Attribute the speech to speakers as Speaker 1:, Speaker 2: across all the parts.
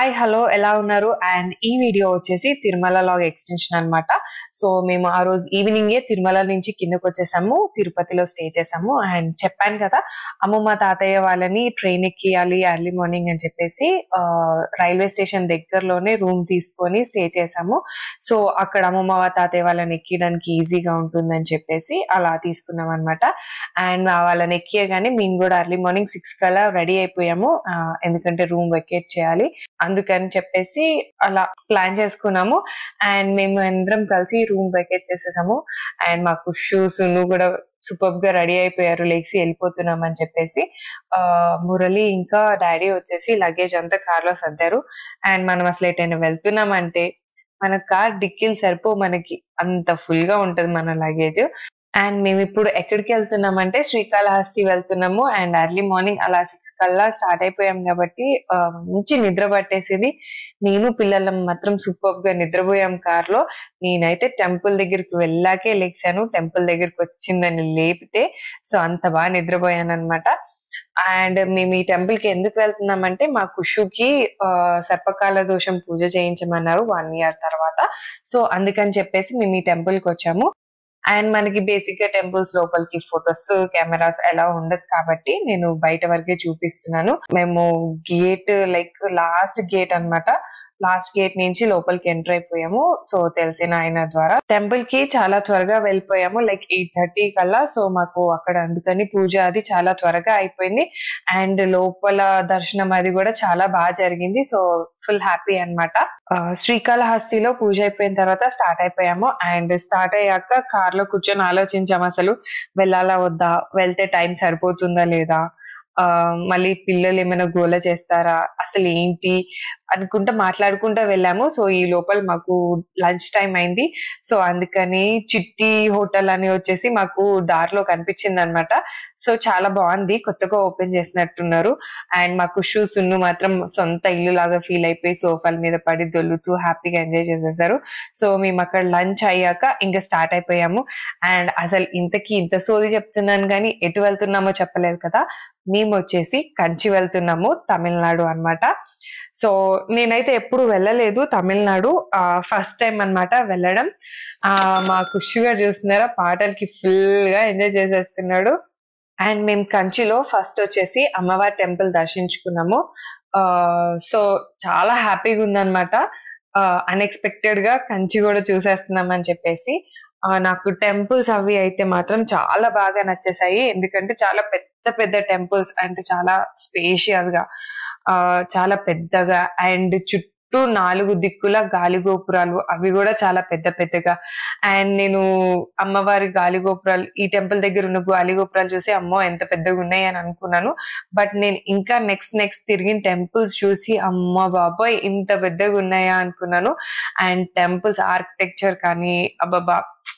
Speaker 1: hi hello ఎలా ఉన్నారు and ఈ వీడియో వచ్చేసి తిరుమల లాగ్ ఎక్స్టెన్షన్ అన్నమాట సో మేము ఆ రోజు ఈవినింగే తిరుమల నుంచి కిందకు వచ్చేసాము తిరుపతిలో స్టే చేసాము అండ్ చెప్పాను కదా అమ్మమ్మ తాతయ్య వాళ్ళని ట్రైన్ ఎక్కియాలి ఎర్లీ మార్నింగ్ అని చెప్పేసి ఆ, రైల్వే స్టేషన్ దగ్గరలోనే రూమ్ తీసుకొని స్టే చేసాము సో అక్కడ అమ్మమ్మ తాతయ్య వాళ్ళని ఎక్కడానికి ఈజీగా ఉంటుందని చెప్పేసి అలా తీసుకున్నాం అనమాట అండ్ వాళ్ళని ఎక్కియగానే మేము కూడా ఎర్లీ మార్నింగ్ సిక్స్ కల్లా రెడీ అయిపోయాము ఆ, ఎందుకంటే రూమ్ వెకేట్ చేయాలి అందుకని చెప్పేసి అలా ప్లాన్ చేసుకున్నాము అండ్ మేము అందరం కలిసి రూమ్ వెకేట్ చేసేసాము అండ్ మాకు షూస్ నువ్వు కూడా సూపర్ గా రెడీ అయిపోయారు లేచి వెళ్ళిపోతున్నాం అని చెప్పేసి ఆ మురళి ఇంకా డాడీ వచ్చేసి లగేజ్ అంతా కార్ లో సర్దారు అండ్ మనం అసలు ఎటైనా వెళ్తున్నామంటే మన కార్ డిక్కీలు సరిపో మనకి అంత ఫుల్ గా ఉంటది మన లగేజ్ అండ్ మేము ఇప్పుడు ఎక్కడికి వెళ్తున్నామంటే శ్రీకాళహస్తి వెళ్తున్నాము అండ్ ఎర్లీ మార్నింగ్ అలా సిక్స్ కల్లా స్టార్ట్ అయిపోయాం కాబట్టి ఆ, మంచి నిద్ర పట్టేసింది నేను పిల్లలం మాత్రం సూపర్ గా నిద్రపోయాం కార్ లో నేనైతే టెంపుల్ దగ్గరికి వెళ్ళాకే లేచాను టెంపుల్ దగ్గరికి వచ్చిందని లేపితే సో అంత బాగా నిద్రపోయాను అనమాట అండ్ మేము ఈ టెంపుల్ కి ఎందుకు వెళ్తున్నామంటే మా కుషుకి ఆ, సర్పకాల దోషం పూజ చేయించమన్నారు వన్ ఇయర్ తర్వాత సో అందుకని చెప్పేసి మేము ఈ టెంపుల్ కి వచ్చాము అండ్ మనకి బేసిక్ గా టెంపుల్స్ లోపలికి ఫొటోస్ కెమెరాస్ ఎలా ఉండదు కాబట్టి నేను బయట వరకే చూపిస్తున్నాను మేము గేట్ లైక్ లాస్ట్ గేట్ అన్నమాట లాస్ట్ గేట్ నుంచి లోపలికి ఎంటర్ అయిపోయాము సో తెలిసిన ఆయన ద్వారా టెంపుల్ కి చాలా త్వరగా వెళ్ళిపోయాము లైక్ ఎయిట్ థర్టీ కల్లా సో మాకు అక్కడ అందుకని పూజ అది చాలా త్వరగా అయిపోయింది అండ్ లోపల దర్శనం అది కూడా చాలా బాగా జరిగింది సో ఫుల్ హ్యాపీ అన్నమాట ఆ, శ్రీకాళహస్తిలో పూజ అయిపోయిన తర్వాత స్టార్ట్ అయిపోయాము అండ్ స్టార్ట్ అయ్యాక కార్ లో కూర్చొని ఆలోచించాము అసలు వెళ్ళాలా వద్దా వెళ్తే టైం సరిపోతుందా లేదా ఆ మళ్ళీ పిల్లలు ఏమైనా గోల చేస్తారా అసలు ఏంటి అనుకుంటా మాట్లాడుకుంటా వెళ్ళాము సో ఈ లోపల మాకు లంచ్ టైం అయింది సో అందుకని చిట్టి హోటల్ అని వచ్చేసి మాకు దారిలో కనిపించింది అనమాట సో చాలా బాగుంది కొత్తగా ఓపెన్ చేసినట్టున్నారు అండ్ మాకు షూస్ ఉన్ను మాత్రం సొంత ఇల్లు లాగా ఫీల్ అయిపోయి సోఫాల మీద పడి దొల్లుతూ హ్యాపీగా ఎంజాయ్ చేసేసారు సో మేము అక్కడ లంచ్ అయ్యాక ఇంకా స్టార్ట్ అయిపోయాము అండ్ అసలు ఇంతకీ ఇంత సోది చెప్తున్నాను కానీ ఎటు వెళ్తున్నామో చెప్పలేదు కదా మేము వచ్చేసి కంచి వెళ్తున్నాము తమిళనాడు అన్నమాట సో నేనైతే ఎప్పుడు వెళ్ళలేదు తమిళనాడు ఫస్ట్ టైం అన్నమాట వెళ్ళడం ఆ మా ఖుషి గారు చూస్తున్నారా పాటలకి ఫుల్ గా ఎంజాయ్ చేసేస్తున్నాడు అండ్ మేము కంచిలో ఫస్ట్ వచ్చేసి అమ్మవారి టెంపుల్ దర్శించుకున్నాము ఆ సో చాలా హ్యాపీగా ఉందన్నమాట అన్ఎక్స్పెక్టెడ్ గా కంచి కూడా చూసేస్తున్నాం అని చెప్పేసి ఆ, నాకు టెంపుల్స్ అవి అయితే మాత్రం చాలా బాగా నచ్చేసాయి ఎందుకంటే చాలా పెద్ద పెద్ద టెంపుల్స్ అంటే చాలా స్పేషియస్ గా ఆ చాలా పెద్దగా అండ్ చుట్టూ నాలుగు దిక్కుల గాలి గోపురాలు అవి కూడా చాలా పెద్ద పెద్దగా అండ్ నేను అమ్మవారి గాలి గోపురాలు ఈ టెంపుల్ దగ్గర ఉన్న గాలి గోపురాలు చూసి అమ్మో ఎంత పెద్దగా ఉన్నాయి అని అనుకున్నాను బట్ నేను ఇంకా నెక్స్ట్ నెక్స్ట్ తిరిగిన టెంపుల్స్ చూసి అమ్మ బాబోయ్ ఇంత పెద్దగా ఉన్నాయా అనుకున్నాను అండ్ టెంపుల్స్ ఆర్కిటెక్చర్ కానీ అబ్బబ్బా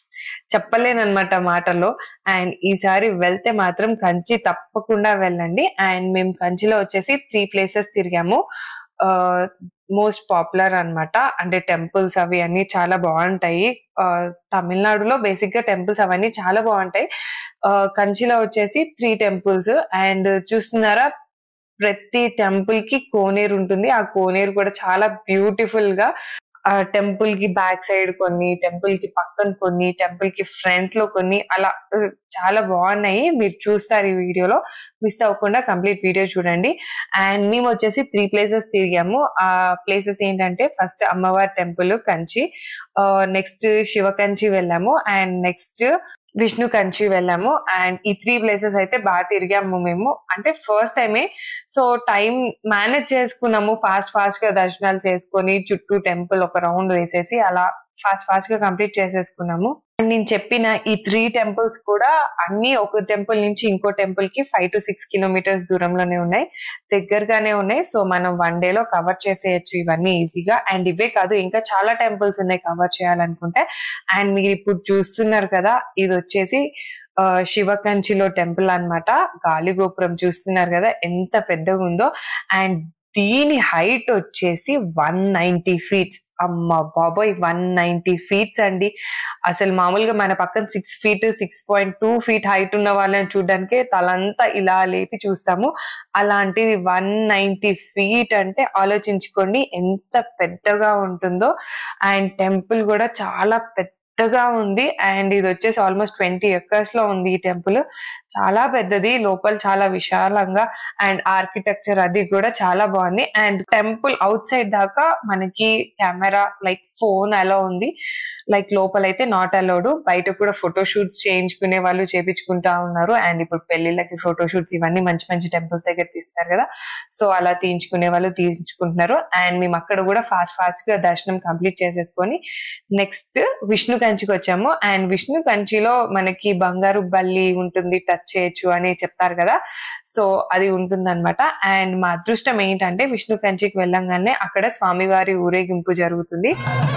Speaker 1: చెప్పలేనమాట మాటలో అండ్ ఈసారి వెళ్తే మాత్రం కంచి తప్పకుండా వెళ్ళండి అండ్ మేము కంచిలో వచ్చేసి త్రీ ప్లేసెస్ తిరిగాము మోస్ట్ పాపులర్ అన్నమాట అంటే టెంపుల్స్ అవి అన్ని చాలా బాగుంటాయి ఆ, తమిళనాడులో బేసిక్ గా టెంపుల్స్ అవన్నీ చాలా బాగుంటాయి ఆ, కంచిలో వచ్చేసి త్రీ టెంపుల్స్ అండ్ చూస్తున్నారా ప్రతి టెంపుల్ కి కోనేరు ఉంటుంది ఆ కోనేరు కూడా చాలా బ్యూటిఫుల్ గా ఆ టెంపుల్ కి బ్యాక్ సైడ్ కొన్ని టెంపుల్ కి పక్కన కొన్ని టెంపుల్ కి ఫ్రంట్ లో కొన్ని అలా ఆ, చాలా బాగున్నాయి మీరు చూస్తారు ఈ వీడియోలో మిస్ అవ్వకుండా కంప్లీట్ వీడియో చూడండి అండ్ మేము వచ్చేసి త్రీ ప్లేసెస్ తిరిగాము ఆ ప్లేసెస్ ఏంటంటే ఫస్ట్ అమ్మవారి టెంపుల్ కంచి నెక్స్ట్ శివ కంచి వెళ్ళాము అండ్ నెక్స్ట్ విష్ణు కంచి వెళ్ళాము అండ్ ఈ త్రీ ప్లేసెస్ అయితే బాగా తిరిగాము మేము అంటే ఫస్ట్ టైమే సో టైం మేనేజ్ చేసుకున్నాము ఫాస్ట్ ఫాస్ట్ గా దర్శనాలు చేసుకొని చుట్టూ టెంపుల్ ఒక రౌండ్ వేసేసి అలా ఫాస్ట్ ఫాస్ట్ గా కంప్లీట్ చేసేసుకున్నాము అండ్ నేను చెప్పిన ఈ త్రీ టెంపుల్స్ కూడా అన్ని ఒక టెంపుల్ నుంచి ఇంకో టెంపుల్ కి ఫైవ్ టు సిక్స్ కిలోమీటర్స్ దూరంలోనే ఉన్నాయి దగ్గరగానే ఉన్నాయి సో మనం వన్ డే లో కవర్ చేసేయచ్చు ఇవన్నీ ఈజీగా అండ్ ఇవే కాదు ఇంకా చాలా టెంపుల్స్ ఉన్నాయి కవర్ చేయాలనుకుంటే అండ్ మీరు ఇప్పుడు చూస్తున్నారు కదా ఇది వచ్చేసి ఆ, శివకంచిలో టెంపుల్ అన్నమాట గాలి గోపురం చూస్తున్నారు కదా ఎంత పెద్దగా ఉందో అండ్ దీని హైట్ వచ్చేసి వన్ నైన్టీ ఫీట్స్ అమ్మ బాబోయ్ వన్ నైన్టీ ఫీట్స్ అండి అసలు మామూలుగా మన పక్కన six feet six point two feet height ఉన్న వాళ్ళని చూడడానికి తలంతా ఇలా లేపి చూస్తాము అలాంటిది వన్ నైన్టీ ఫీట్ అంటే ఆలోచించుకోండి ఎంత పెద్దగా ఉంటుందో అండ్ టెంపుల్ కూడా చాలా పెద్దగా ఉంది అండ్ ఇది వచ్చేసి ఆల్మోస్ట్ ట్వంటీ ఎకర్స్ లో ఉంది ఈ టెంపుల్ చాలా పెద్దది లోపల చాలా విశాలంగా అండ్ ఆర్కిటెక్చర్ అది కూడా చాలా బాగుంది అండ్ టెంపుల్ అవుట్ సైడ్ దాకా మనకి కెమెరా లైక్ ఫోన్ అలా ఉంది లైక్ లోపలైతే నాట్ అలౌడ్ బయట కూడా ఫోటో షూట్స్ చేయించుకునే వాళ్ళు చేపించుకుంటా ఉన్నారు అండ్ ఇప్పుడు పెళ్లిళ్ళకి ఫోటో షూట్స్ ఇవన్నీ మంచి మంచి టెంపుల్స్ దగ్గర తీస్తారు కదా సో అలా తీయించుకునే వాళ్ళు తీయించుకుంటున్నారు అండ్ మేము అక్కడ కూడా ఫాస్ట్ ఫాస్ట్ గా దర్శనం కంప్లీట్ చేసేసుకొని నెక్స్ట్ విష్ణు కంచికి వచ్చాము అండ్ విష్ణు కంచిలో మనకి బంగారు బల్లి ఉంటుంది టచ్ చేయొచ్చు అని చెప్తారు కదా సో అది ఉంటుంది అనమాట అండ్ మా అదృష్టం ఏంటంటే విష్ణు కంచికి వెళ్ళంగానే అక్కడ స్వామివారి ఊరేగింపు జరుగుతుంది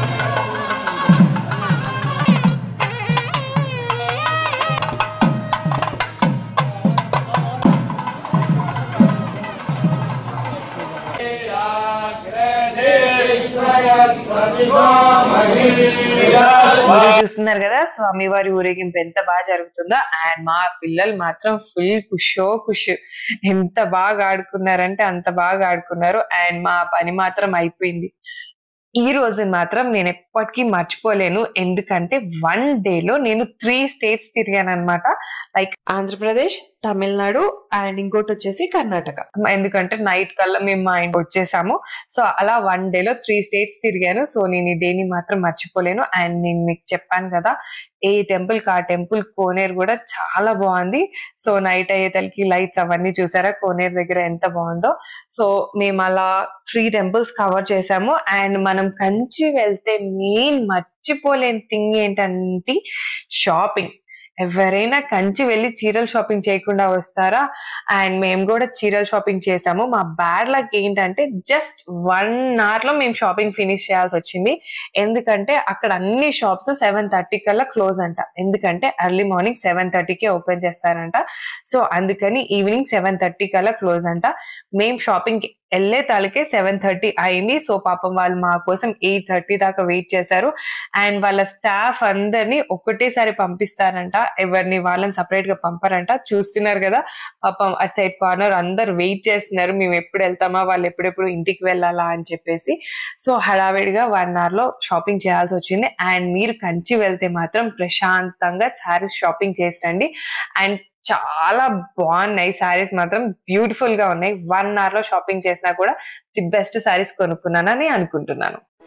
Speaker 1: మీరు చూస్తున్నారు కదా స్వామివారి ఊరేగింపు ఎంత బాగా జరుగుతుందో అండ్ మా పిల్లలు మాత్రం ఫుల్ కుషో కుష్ ఎంత బాగా ఆడుకున్నారంటే అంత బాగా ఆడుకున్నారు అండ్ మా పని మాత్రం అయిపోయింది ఈ రోజు మాత్రం నేను ఎప్పటికీ మర్చిపోలేను ఎందుకంటే వన్ డేలో నేను త్రీ స్టేట్స్ తిరిగాను అనమాట లైక్ ఆంధ్రప్రదేశ్ తమిళనాడు అండ్ ఇంకోటి వచ్చేసి కర్ణాటక ఎందుకంటే నైట్ కల్లా మేము మా ఇంటికి వచ్చేసాము సో అలా వన్ డేలో త్రీ స్టేట్స్ తిరిగాను సో నేను ఈ డేని మాత్రం మర్చిపోలేను అండ్ నేను మీకు చెప్పాను కదా ఏ టెంపుల్ కా టెంపుల్ కోనేరు కూడా చాలా బాగుంది సో నైట్ అయ్యేతలకి లైట్స్ అవన్నీ చూసారా కోనేరు దగ్గర ఎంత బాగుందో సో మేము అలా త్రీ టెంపుల్స్ కవర్ చేసాము అండ్ మనం కంచి వెళ్తే మెయిన్ మర్చిపోలేని థింగ్ ఏంటంటే షాపింగ్ ఎవరైనా కంచి వెళ్ళి చీరలు షాపింగ్ చేయకుండా వస్తారా అండ్ మేము కూడా చీరల షాపింగ్ చేసాము మా బ్యాడ్ లక్ ఏంటంటే జస్ట్ వన్ అవర్ లో మేము షాపింగ్ ఫినిష్ చేయాల్సి వచ్చింది ఎందుకంటే అక్కడ అన్ని షాప్స్ సెవెన్ థర్టీ కల్లా క్లోజ్ అంట ఎందుకంటే ఎర్లీ మార్నింగ్ సెవెన్ థర్టీకే ఓపెన్ చేస్తారంట సో అందుకని ఈవినింగ్ సెవెన్ థర్టీ కల్లా క్లోజ్ అంట మేము షాపింగ్ వెళ్ళే తాలకే సెవెన్ థర్టీ అయింది సో పాపం వాళ్ళు మా కోసం ఎయిట్ థర్టీ దాకా వెయిట్ చేశారు అండ్ వాళ్ళ స్టాఫ్ అందరినీ ఒక్కటేసారి పంపిస్తారంట ఎవరిని వాళ్ళని సపరేట్ గా పంపరంట చూస్తున్నారు కదా పాపం అట్ సైడ్ కార్నర్ అందరు వెయిట్ చేస్తున్నారు మేము ఎప్పుడు వెళ్తామా వాళ్ళు ఎప్పుడెప్పుడు ఇంటికి వెళ్ళాలా అని చెప్పేసి సో హడావిడిగా వన్ అవర్ లో షాపింగ్ చేయాల్సి వచ్చింది అండ్ మీరు కంచి వెళ్తే మాత్రం ప్రశాంతంగా శారీస్ షాపింగ్ చేసి రండి అండ్ చాలా బాగున్నాయి శారీస్ మాత్రం బ్యూటిఫుల్ గా ఉన్నాయి వన్ అవర్ లో షాపింగ్ చేసినా కూడా ది బెస్ట్ శారీస్ కొనుక్కున్నానని అనుకుంటున్నాను